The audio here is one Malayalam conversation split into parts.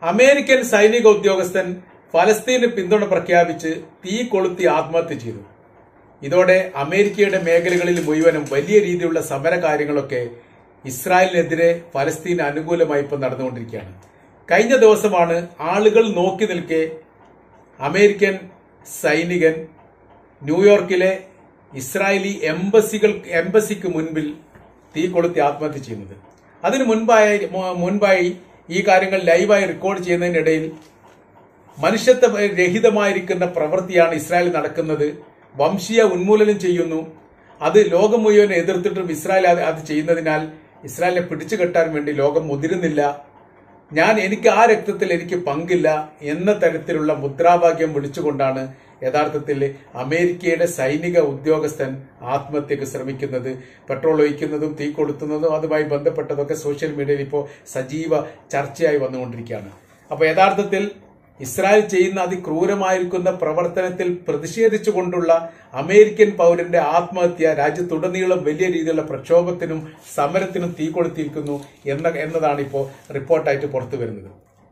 അമേരിക്കൻ സൈനിക ഉദ്യോഗസ്ഥൻ ഫലസ്തീന് പിന്തുണ പ്രഖ്യാപിച്ച് തീ കൊളുത്തി ആത്മഹത്യ ചെയ്തു ഇതോടെ അമേരിക്കയുടെ മേഖലകളിൽ മുഴുവനും വലിയ രീതിയിലുള്ള സമര കാര്യങ്ങളൊക്കെ ഇസ്രായേലിനെതിരെ ഫലസ്തീന് അനുകൂലമായി ഇപ്പോൾ നടന്നുകൊണ്ടിരിക്കുകയാണ് കഴിഞ്ഞ ദിവസമാണ് ആളുകൾ നോക്കി നിൽക്കെ അമേരിക്കൻ സൈനികൻ ന്യൂയോർക്കിലെ ഇസ്രായേലി എംബസികൾ എംബസിക്ക് മുൻപിൽ തീ കൊളുത്തി ആത്മഹത്യ ചെയ്യുന്നത് അതിനു മുൻപായി മു- മുൻപായി ഈ കാര്യങ്ങൾ ലൈവായി റെക്കോർഡ് ചെയ്യുന്നതിനിടയിൽ മനുഷ്യത്വ രഹിതമായിരിക്കുന്ന പ്രവൃത്തിയാണ് ഇസ്രായേൽ നടക്കുന്നത് വംശീയ ഉന്മൂലനം ചെയ്യുന്നു അത് ലോകം മുഴുവൻ എതിർത്തിട്ടും ഇസ്രായേൽ അത് അത് ചെയ്യുന്നതിനാൽ ഇസ്രായേലിനെ പിടിച്ചു കെട്ടാൻ വേണ്ടി ലോകം മുതിരുന്നില്ല ഞാൻ എനിക്ക് ആ രക്തത്തിൽ എനിക്ക് പങ്കില്ല എന്ന തരത്തിലുള്ള മുദ്രാവാക്യം വിളിച്ചുകൊണ്ടാണ് യഥാർത്ഥത്തിൽ അമേരിക്കയുടെ സൈനിക ഉദ്യോഗസ്ഥൻ ആത്മഹത്യക്ക് ശ്രമിക്കുന്നത് പെട്രോൾ ഒഴിക്കുന്നതും തീ കൊളുത്തുന്നതും അതുമായി ബന്ധപ്പെട്ടതൊക്കെ സോഷ്യൽ മീഡിയയിൽ ഇപ്പോൾ സജീവ ചർച്ചയായി വന്നുകൊണ്ടിരിക്കുകയാണ് അപ്പോൾ യഥാർത്ഥത്തിൽ ഇസ്രായേൽ ചെയ്യുന്ന അതിക്രൂരമായിരിക്കുന്ന പ്രവർത്തനത്തിൽ പ്രതിഷേധിച്ചുകൊണ്ടുള്ള അമേരിക്കൻ പൗരന്റെ ആത്മഹത്യ രാജ്യത്തുടനീളം വലിയ രീതിയിലുള്ള പ്രക്ഷോഭത്തിനും സമരത്തിനും തീ കൊളുത്തിയിരിക്കുന്നു എന്ന എന്നതാണ് ഇപ്പോൾ റിപ്പോർട്ടായിട്ട് പുറത്തു വരുന്നത്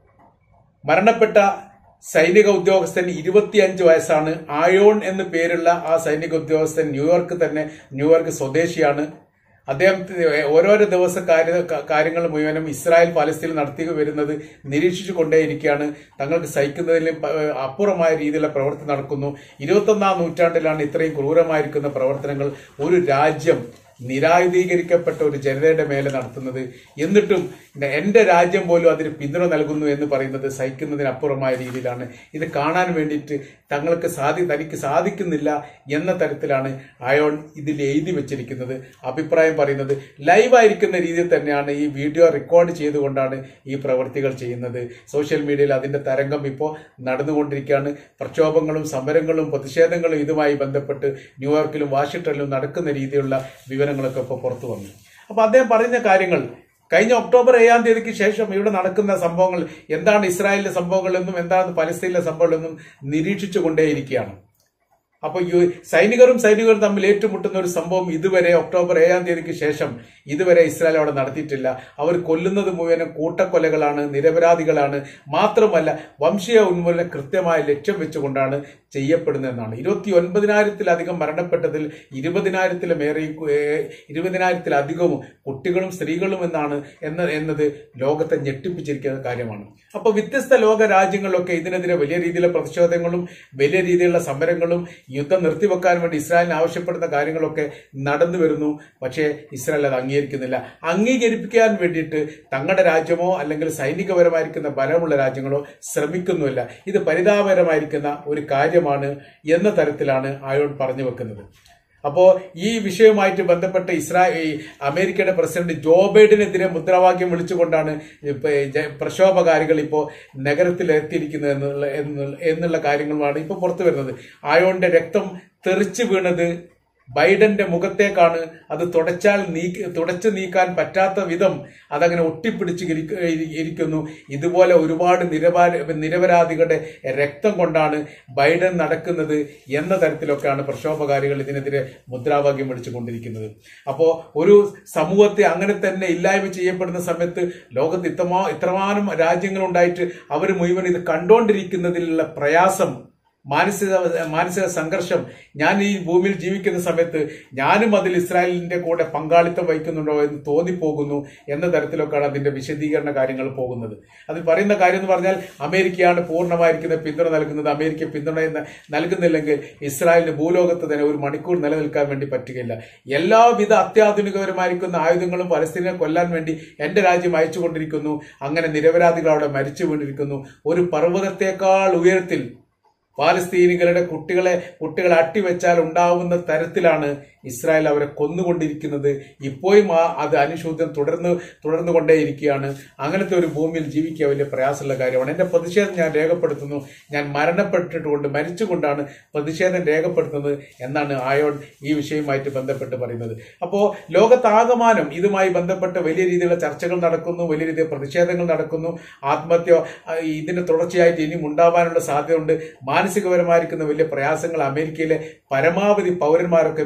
മരണപ്പെട്ട സൈനിക ഉദ്യോഗസ്ഥൻ ഇരുപത്തിയഞ്ച് വയസ്സാണ് ആയോൺ എന്ന് പേരുള്ള ആ സൈനിക ഉദ്യോഗസ്ഥൻ ന്യൂയോർക്ക് തന്നെ ന്യൂയോർക്ക് സ്വദേശിയാണ് അദ്ദേഹം ഓരോരോ ദിവസ കാര്യ കാര്യങ്ങൾ മുഴുവനും ഇസ്രായേൽ പാലസ്തീനിൽ നടത്തി വരുന്നത് നിരീക്ഷിച്ചു കൊണ്ടേയിരിക്കുകയാണ് തങ്ങൾക്ക് സഹിക്കുന്നതിലും പ- അപ്പുറമായ രീതിയിലുള്ള പ്രവർത്തി നടക്കുന്നു ഇരുപത്തൊന്നാം നൂറ്റാണ്ടിലാണ് ഇത്രയും ക്രൂരമായിരിക്കുന്ന പ്രവർത്തനങ്ങൾ ഒരു രാജ്യം നിരായുധീകരിക്കപ്പെട്ട ഒരു ജനതയുടെ മേലെ നടത്തുന്നത് എന്നിട്ടും എന്റെ രാജ്യം പോലും അതിന് പിന്തുണ നൽകുന്നു എന്ന് പറയുന്നത് സഹിക്കുന്നതിനപ്പുറമായ രീതിയിലാണ് ഇത് കാണാൻ വേണ്ടിയിട്ട് തങ്ങൾക്ക് സാധി തനിക്ക് സാധിക്കുന്നില്ല എന്ന തരത്തിലാണ് അയോൺ ഇതിൽ എഴുതി വെച്ചിരിക്കുന്നത് അഭിപ്രായം പറയുന്നത് ലൈവായിരിക്കുന്ന രീതിയിൽ തന്നെയാണ് ഈ വീഡിയോ റെക്കോർഡ് ചെയ്തുകൊണ്ടാണ് ഈ പ്രവൃത്തികൾ ചെയ്യുന്നത് സോഷ്യൽ മീഡിയയിൽ അതിന്റെ തരംഗം ഇപ്പോൾ നടന്നുകൊണ്ടിരിക്കുകയാണ് പ്രക്ഷോഭങ്ങളും സമരങ്ങളും പ്രതിഷേധങ്ങളും ഇതുമായി ബന്ധപ്പെട്ട് ന്യൂയോർക്കിലും വാഷിംഗ്ടണിലും നടക്കുന്ന രീതിയിലുള്ള വിവരങ്ങളൊക്കെ ഇപ്പോൾ പുറത്തു വന്നു അപ്പോൾ അദ്ദേഹം പറയുന്ന കാര്യങ്ങൾ കഴിഞ്ഞ ഒക്ടോബർ ഏഴാം തീയതിക്ക് ശേഷം ഇവിടെ നടക്കുന്ന സംഭവങ്ങൾ എന്താണ് ഇസ്രായേലിലെ സംഭവങ്ങളെന്നും എന്താണ് പലസ്തീനിലെ സംഭവങ്ങളെന്നും നിരീക്ഷിച്ചു കൊണ്ടേയിരിക്കുകയാണ് അപ്പൊ യു- സൈനികരും സൈനികരും തമ്മിൽ ഏറ്റുമുട്ടുന്ന ഒരു സംഭവം ഇതുവരെ ഒക്ടോബർ ഏഴാം തീയതിക്ക് ശേഷം ഇതുവരെ ഇസ്രായേൽ അവിടെ നടത്തിയിട്ടില്ല അവർ കൊല്ലുന്നത് മുഴുവനും കൂട്ടക്കൊലകളാണ് നിരപരാധികളാണ് മാത്രമല്ല വംശീയ ഉന്മൂലനം കൃത്യമായ ലക്ഷ്യം വെച്ചുകൊണ്ടാണ് ചെയ്യപ്പെടുന്നതെന്നാണ് ഇരുപത്തി ഒൻപതിനായിരത്തിലധികം മരണപ്പെട്ടതിൽ ഇരുപതിനായിരത്തിലുമേറെ ഇരുപതിനായിരത്തിലധികവും കുട്ടികളും സ്ത്രീകളും എന്നാണ് എന്ന എന്നത് ലോകത്തെ ഞെട്ടിപ്പിച്ചിരിക്കുന്ന കാര്യമാണ് അപ്പൊ വ്യത്യസ്ത ലോക രാജ്യങ്ങളിലൊക്കെ ഇതിനെതിരെ വലിയ രീതിയിലുള്ള പ്രതിഷേധങ്ങളും വലിയ രീതിയിലുള്ള സമരങ്ങളും യുദ്ധം നിർത്തിവെക്കാൻ വേണ്ടി ഇസ്രായേലിന് ആവശ്യപ്പെടുന്ന കാര്യങ്ങളൊക്കെ നടന്നു വരുന്നു പക്ഷേ ഇസ്രായേൽ അത് അംഗീകരിക്കുന്നില്ല അംഗീകരിപ്പിക്കാൻ വേണ്ടിയിട്ട് തങ്ങളുടെ രാജ്യമോ അല്ലെങ്കിൽ സൈനികപരമായിരിക്കുന്ന ബലമുള്ള രാജ്യങ്ങളോ ശ്രമിക്കുന്നുമില്ല ഇത് പരിതാപകരമായിരിക്കുന്ന ഒരു കാര്യമാണ് എന്ന തരത്തിലാണ് ആയോൺ പറഞ്ഞു വെക്കുന്നത് അപ്പോ ഈ വിഷയവുമായിട്ട് ബന്ധപ്പെട്ട് ഇസ്രായേൽ അമേരിക്കയുടെ പ്രസിഡന്റ് ജോ ബൈഡനെതിരെ മുദ്രാവാക്യം വിളിച്ചുകൊണ്ടാണ് ഇപ്പൊ ജ- പ്രക്ഷോഭകാരികൾ ഇപ്പോൾ നഗരത്തിൽ എത്തിയിരിക്കുന്നത് എന്നുള്ള എന്നുള്ള- എന്നുള്ള കാര്യങ്ങളുമാണ് ഇപ്പോൾ പുറത്തു വരുന്നത് ആയോന്റെ രക്തം തെറിച്ചു വീണത് ബൈഡന്റെ മുഖത്തേക്കാണ് അത് തുടച്ചാൽ നീക്കി തുടച്ചു നീക്കാൻ പറ്റാത്ത വിധം അതങ്ങനെ ഒട്ടിപ്പിടിച്ച് ഇരിക്ക- ഇരി- ഇരിക്കുന്നു ഇതുപോലെ ഒരുപാട് നിരപാ നിരപരാധികളുടെ രക്തം കൊണ്ടാണ് ബൈഡൻ നടക്കുന്നത് എന്ന തരത്തിലൊക്കെയാണ് പ്രക്ഷോഭകാരികൾ ഇതിനെതിരെ മുദ്രാവാക്യം വിളിച്ചുകൊണ്ടിരിക്കുന്നത് അപ്പോൾ ഒരു സമൂഹത്തെ അങ്ങനെ തന്നെ ഇല്ലായ്മ ചെയ്യപ്പെടുന്ന സമയത്ത് ലോകത്ത് ഇത്രമാ ഇത്രമാനം രാജ്യങ്ങളുണ്ടായിട്ട് അവർ മുഴുവൻ ഇത് കണ്ടുകൊണ്ടിരിക്കുന്നതിലുള്ള പ്രയാസം മാനസിക മാനസിക സംഘർഷം ഞാൻ ഈ ഭൂമിയിൽ ജീവിക്കുന്ന സമയത്ത് ഞാനും അതിൽ ഇസ്രായേലിന്റെ കൂടെ പങ്കാളിത്തം വഹിക്കുന്നുണ്ടോ എന്ന് തോന്നിപ്പോകുന്നു എന്ന തരത്തിലൊക്കെയാണ് അതിന്റെ വിശദീകരണ കാര്യങ്ങൾ പോകുന്നത് അതിൽ പറയുന്ന കാര്യം എന്ന് പറഞ്ഞാൽ അമേരിക്കയാണ് പൂർണ്ണമായിരിക്കുന്ന പിന്തുണ നൽകുന്നത് അമേരിക്ക പിന്തുണ എന്ന് നൽകുന്നില്ലെങ്കിൽ ഇസ്രായേലിന് ഭൂലോകത്ത് തന്നെ ഒരു മണിക്കൂർ നിലനിൽക്കാൻ വേണ്ടി പറ്റുകയില്ല എല്ലാവിധ അത്യാധുനികപരമായിരിക്കുന്ന ആയുധങ്ങളും പലസ്തീനെ കൊല്ലാൻ വേണ്ടി എന്റെ രാജ്യം അയച്ചുകൊണ്ടിരിക്കുന്നു അങ്ങനെ നിരപരാധികൾ അവിടെ മരിച്ചു വീണിരിക്കുന്നു ഒരു പർവ്വതത്തെക്കാൾ ഉയരത്തിൽ പാലസ്തീനികളുടെ കുട്ടികളെ കുട്ടികളെ അട്ടിവെച്ചാൽ ഉണ്ടാവുന്ന തരത്തിലാണ് ഇസ്രായേൽ അവരെ കൊന്നുകൊണ്ടിരിക്കുന്നത് ഇപ്പോഴും ആ അത് അനുശോചനം തുടർന്ന് തുടർന്നുകൊണ്ടേയിരിക്കുകയാണ് അങ്ങനത്തെ ഒരു ഭൂമിയിൽ ജീവിക്കുക വലിയ പ്രയാസമുള്ള കാര്യമാണ് എന്റെ പ്രതിഷേധം ഞാൻ രേഖപ്പെടുത്തുന്നു ഞാൻ മരണപ്പെട്ടിട്ടുകൊണ്ട് മരിച്ചുകൊണ്ടാണ് പ്രതിഷേധം രേഖപ്പെടുത്തുന്നത് എന്നാണ് ആയോൺ ഈ വിഷയവുമായിട്ട് ബന്ധപ്പെട്ട് പറയുന്നത് അപ്പോൾ ലോകത്താകമാനം ഇതുമായി ബന്ധപ്പെട്ട് വലിയ രീതിയിലുള്ള ചർച്ചകൾ നടക്കുന്നു വലിയ രീതിയിൽ പ്രതിഷേധങ്ങൾ നടക്കുന്നു ആത്മഹത്യ ആ, ഇതിന്റെ തുടർച്ചയായിട്ട് ഇനിയും ഉണ്ടാവാനുള്ള സാധ്യതയുണ്ട് മാനസികപരമായിരിക്കുന്ന വലിയ പ്രയാസങ്ങൾ അമേരിക്കയിലെ പരമാവധി പൗരന്മാരൊക്കെ ഇപ്പോൾ അനുഭവിച്ചു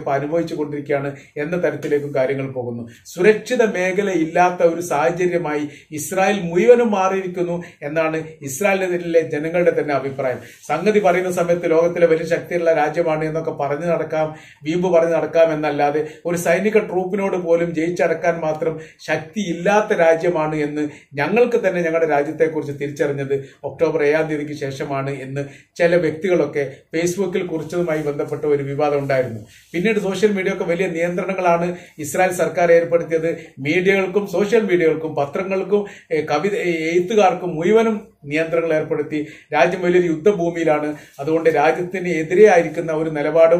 സംഭവിച്ചുകൊണ്ടിരിക്കുകയാണ് എന്ന തരത്തിലേക്കും കാര്യങ്ങൾ പോകുന്നു സുരക്ഷിത മേഖല ഇല്ലാത്ത ഒരു സാഹചര്യമായി ഇസ്രായേൽ മുഴുവനും മാറിയിരിക്കുന്നു എന്നാണ് ഇസ്രായേലിലെ ജനങ്ങളുടെ തന്നെ അഭിപ്രായം സംഗതി പറയുന്ന സമയത്ത് ലോകത്തിലെ വലിയ ശക്തിയുള്ള രാജ്യമാണ് എന്നൊക്കെ പറഞ്ഞു നടക്കാം വീമ്പ് പറഞ്ഞു നടക്കാം എന്നല്ലാതെ ഒരു സൈനിക ട്രൂപ്പിനോട് പോലും ജയിച്ചടക്കാൻ മാത്രം ശക്തിയില്ലാത്ത രാജ്യമാണ് എന്ന് ഞങ്ങൾക്ക് തന്നെ ഞങ്ങളുടെ രാജ്യത്തെക്കുറിച്ച് തിരിച്ചറിഞ്ഞത് ഒക്ടോബർ ഏഴാം തീയതിക്ക് ശേഷമാണ് എന്ന് ചില വ്യക്തികളൊക്കെ ഫേസ്ബുക്കിൽ കുറിച്ചതുമായി ബന്ധപ്പെട്ട ഒരു വിവാദം ഉണ്ടായിരുന്നു പിന്നീട് സോഷ്യൽ മീഡിയ ഒക്കെ വലിയ നിയന്ത്രണങ്ങളാണ് ഇസ്രായേൽ സർക്കാർ ഏർപ്പെടുത്തിയത് മീഡിയകൾക്കും സോഷ്യൽ മീഡിയകൾക്കും പത്രങ്ങൾക്കും ഏഹ്, കവിത ഏഹ്, എഴുത്തുകാർക്കും മുഴുവനും നിയന്ത്രണങ്ങൾ ഏർപ്പെടുത്തി രാജ്യം വലിയൊരു യുദ്ധഭൂമിയിലാണ് അതുകൊണ്ട് രാജ്യത്തിന് എതിരെയായിരിക്കുന്ന ഒരു നിലപാടും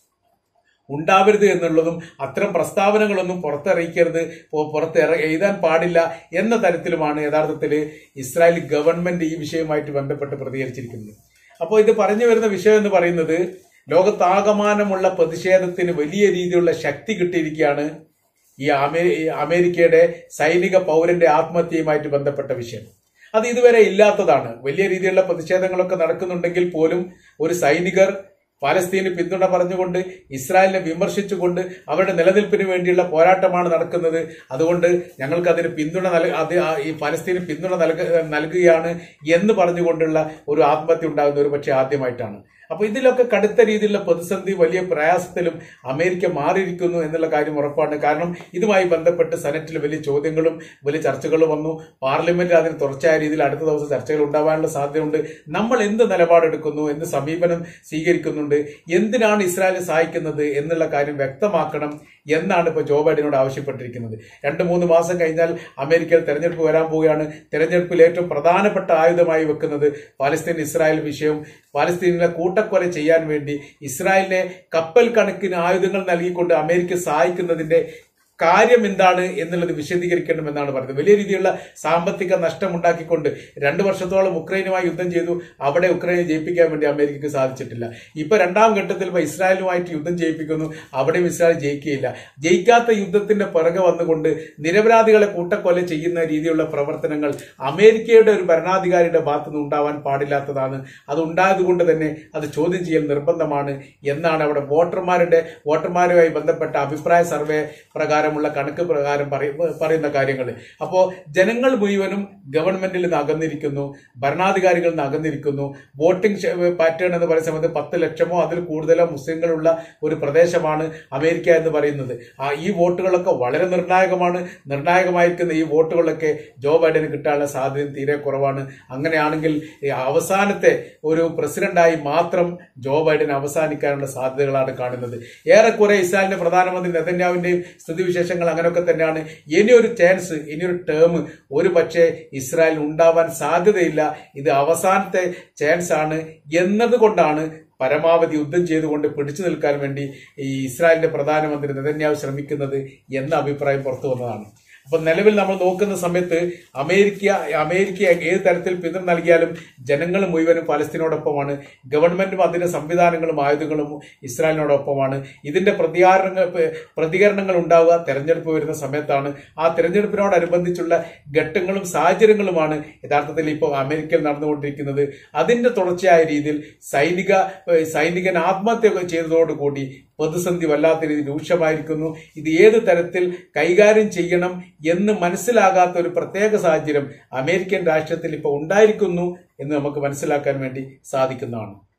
ഉണ്ടാവരുത് എന്നുള്ളതും അത്തരം പ്രസ്താവനകളൊന്നും പുറത്തിറക്കരുത് പോ- പുറത്ത് ഇറ- എഴുതാൻ പാടില്ല എന്ന തരത്തിലുമാണ് യഥാർത്ഥത്തിൽ ഇസ്രായേൽ ഗവൺമെന്റ് ഈ വിഷയവുമായിട്ട് ബന്ധപ്പെട്ട് പ്രതികരിച്ചിരിക്കുന്നത് അപ്പോൾ ഇത് പറഞ്ഞു വരുന്ന വിഷയം എന്ന് പറയുന്നത് ലോകത്താകമാനമുള്ള പ്രതിഷേധത്തിന് വലിയ രീതിയിലുള്ള ശക്തി കിട്ടിയിരിക്കുകയാണ് ഈ അമേ- ഈ അമേരിക്കയുടെ സൈനിക പൗരന്റെ ആത്മഹത്യയുമായിട്ട് ബന്ധപ്പെട്ട വിഷയം അത് ഇതുവരെ ഇല്ലാത്തതാണ് വലിയ രീതിയിലുള്ള പ്രതിഷേധങ്ങളൊക്കെ നടക്കുന്നുണ്ടെങ്കിൽ പോലും ഒരു സൈനികർ പാലസ്തീന് പിന്തുണ പറഞ്ഞുകൊണ്ട് ഇസ്രായേലിനെ വിമർശിച്ചുകൊണ്ട് അവരുടെ നിലനിൽപ്പിന് വേണ്ടിയുള്ള പോരാട്ടമാണ് നടക്കുന്നത് അതുകൊണ്ട് ഞങ്ങൾക്ക് അതിന് പിന്തുണ നൽക അത് ആ ഈ പലസ്തീന് പിന്തുണ നൽക നൽകുകയാണ് എന്ന് പറഞ്ഞുകൊണ്ടുള്ള ഒരു ആത്മഹത്യ ഉണ്ടാകുന്ന ഒരു പക്ഷേ ആദ്യമായിട്ടാണ് അപ്പൊ ഇതിലൊക്കെ കടുത്ത രീതിയിലുള്ള പ്രതിസന്ധി വലിയ പ്രയാസത്തിലും അമേരിക്ക മാറിയിരിക്കുന്നു എന്നുള്ള കാര്യം ഉറപ്പാണ് കാരണം ഇതുമായി ബന്ധപ്പെട്ട് സെനറ്റിൽ വലിയ ചോദ്യങ്ങളും വലിയ ചർച്ചകളും വന്നു പാർലമെന്റിൽ അതിന് തുടർച്ചയായ രീതിയിൽ അടുത്ത ദിവസം ചർച്ചകൾ ഉണ്ടാവാനുള്ള സാധ്യതയുണ്ട് നമ്മൾ എന്ത് നിലപാടെടുക്കുന്നു എന്ത് സമീപനം സ്വീകരിക്കുന്നുണ്ട് എന്തിനാണ് ഇസ്രായേലിനെ സഹായിക്കുന്നത് എന്നുള്ള കാര്യം വ്യക്തമാക്കണം എന്നാണ് ഇപ്പോൾ ജോ ബൈഡനോട് ആവശ്യപ്പെട്ടിരിക്കുന്നത് രണ്ട് മൂന്ന് മാസം കഴിഞ്ഞാൽ അമേരിക്കയിൽ തെരഞ്ഞെടുപ്പ് വരാൻ പോവുകയാണ് തെരഞ്ഞെടുപ്പിൽ ഏറ്റവും പ്രധാനപ്പെട്ട ആയുധമായി വെക്കുന്നത് പാലസ്തീൻ ഇസ്രായേൽ വിഷയം പാലസ്തീനിലെ കൂട്ടക്കൊല ചെയ്യാൻ വേണ്ടി ഇസ്രായേലിനെ കപ്പൽ കണക്കിന് ആയുധങ്ങൾ നൽകിക്കൊണ്ട് അമേരിക്ക സഹായിക്കുന്നതിന്റെ കാര്യം എന്താണ് എന്നുള്ളത് വിശദീകരിക്കണമെന്നാണ് പറയുന്നത് വലിയ രീതിയിലുള്ള സാമ്പത്തിക നഷ്ടമുണ്ടാക്കിക്കൊണ്ട് രണ്ട് വർഷത്തോളം ഉക്രൈനുമായി യുദ്ധം ചെയ്തു അവിടെ ഉക്രൈനെ ജയിപ്പിക്കാൻ വേണ്ടി അമേരിക്കക്ക് സാധിച്ചിട്ടില്ല ഇപ്പൊ രണ്ടാം ഘട്ടത്തിൽ ഇപ്പൊ ഇസ്രായേലുമായിട്ട് യുദ്ധം ചെയ്യിപ്പിക്കുന്നു അവിടെയും ഇസ്രായേൽ ജയിക്കുകയില്ല ജയിക്കാത്ത യുദ്ധത്തിന്റെ പിറകെ വന്നുകൊണ്ട് നിരപരാധികളെ കൂട്ടക്കൊല ചെയ്യുന്ന രീതിയിലുള്ള പ്രവർത്തനങ്ങൾ അമേരിക്കയുടെ ഒരു ഭരണാധികാരിയുടെ ഭാഗത്തു നിന്ന് ഉണ്ടാവാൻ പാടില്ലാത്തതാണ് അത് ഉണ്ടായതുകൊണ്ട് തന്നെ അത് ചോദ്യം ചെയ്യൽ നിർബന്ധമാണ് എന്നാണ് അവിടെ വോട്ടർമാരുടെ വോട്ടർമാരുമായി ബന്ധപ്പെട്ട അഭിപ്രായ സർവേ പ്രകാരമുള്ള കണക്ക് പ്രകാരം പറയ- പറയുന്ന കാര്യങ്ങൾ അപ്പോൾ ജനങ്ങൾ മുഴുവനും ഗവൺമെന്റിൽ നിന്ന് അകന്നിരിക്കുന്നു ഭരണാധികാരികളിൽ നിന്ന് അകന്നിരിക്കുന്നു വോട്ടിംഗ് പാറ്റേൺ എന്ന് പറയുന്ന സമയത്ത് പത്ത് ലക്ഷമോ അതിൽ കൂടുതലോ മുസ്ലിങ്ങളുള്ള ഒരു പ്രദേശമാണ് അമേരിക്ക എന്ന് പറയുന്നത് ആ ഈ വോട്ടുകളൊക്കെ വളരെ നിർണായകമാണ് നിർണായകമായിരിക്കുന്ന ഈ വോട്ടുകളൊക്കെ ജോ ബൈഡന് കിട്ടാനുള്ള സാധ്യത തീരെ കുറവാണ് അങ്ങനെയാണെങ്കിൽ ഈ അവസാനത്തെ ഒരു പ്രസിഡന്റായി മാത്രം ജോ ബൈഡൻ അവസാനിക്കാനുള്ള സാധ്യതകളാണ് കാണുന്നത് ഏറെക്കുറെ ഇസ്രായേലിന്റെ പ്രധാനമന്ത്രി നെതന്യാവിന്റെയും സ്ഥിതിവിശേഷങ്ങൾ അങ്ങനെയൊക്കെ തന്നെയാണ് ഇനിയൊരു ചാൻസ് ഇനിയൊരു ടേം ഒരു പക്ഷേ ഇസ്രായേൽ ഉണ്ടാവാൻ സാധ്യതയില്ല ഇത് അവസാനത്തെ ചാൻസ് ആണ് എന്നതുകൊണ്ടാണ് പരമാവധി യുദ്ധം ചെയ്തുകൊണ്ട് പിടിച്ചു നിൽക്കാൻ വേണ്ടി ഈ ഇസ്രായേലിന്റെ പ്രധാനമന്ത്രി നെതന്യാവ് ശ്രമിക്കുന്നത് എന്ന അഭിപ്രായം പുറത്തു വന്നതാണ് അപ്പൊ നിലവിൽ നമ്മൾ നോക്കുന്ന സമയത്ത് അമേരിക്ക അമേരിക്ക ഏത് തരത്തിൽ പിന്തുണ നൽകിയാലും ജനങ്ങൾ മുഴുവനും പലസ്തീനോടൊപ്പമാണ് ഗവൺമെന്റും അതിന്റെ സംവിധാനങ്ങളും ആയുധങ്ങളും ഇസ്രായേലിനോടൊപ്പമാണ് ഇതിന്റെ പ്രതികാരങ്ങൾ പ്രതികരണങ്ങൾ ഉണ്ടാവുക തെരഞ്ഞെടുപ്പ് വരുന്ന സമയത്താണ് ആ തെരഞ്ഞെടുപ്പിനോടനുബന്ധിച്ചുള്ള ഘട്ടങ്ങളും സാഹചര്യങ്ങളുമാണ് യഥാർത്ഥത്തിൽ ഇപ്പോൾ അമേരിക്കയിൽ നടന്നുകൊണ്ടിരിക്കുന്നത് അതിന്റെ തുടർച്ചയായ രീതിയിൽ സൈനിക ഏഹ് സൈനികൻ ആത്മഹത്യ ചെയ്തതോടുകൂടി പ്രതിസന്ധി വല്ലാത്ത രീതിയിൽ രൂക്ഷമായിരിക്കുന്നു ഇത് ഏത് തരത്തിൽ കൈകാര്യം ചെയ്യണം എന്ന് മനസ്സിലാകാത്ത ഒരു പ്രത്യേക സാഹചര്യം അമേരിക്കൻ രാഷ്ട്രത്തിൽ ഇപ്പോൾ ഉണ്ടായിരിക്കുന്നു എന്ന് നമുക്ക് മനസ്സിലാക്കാൻ വേണ്ടി സാധിക്കുന്നതാണ്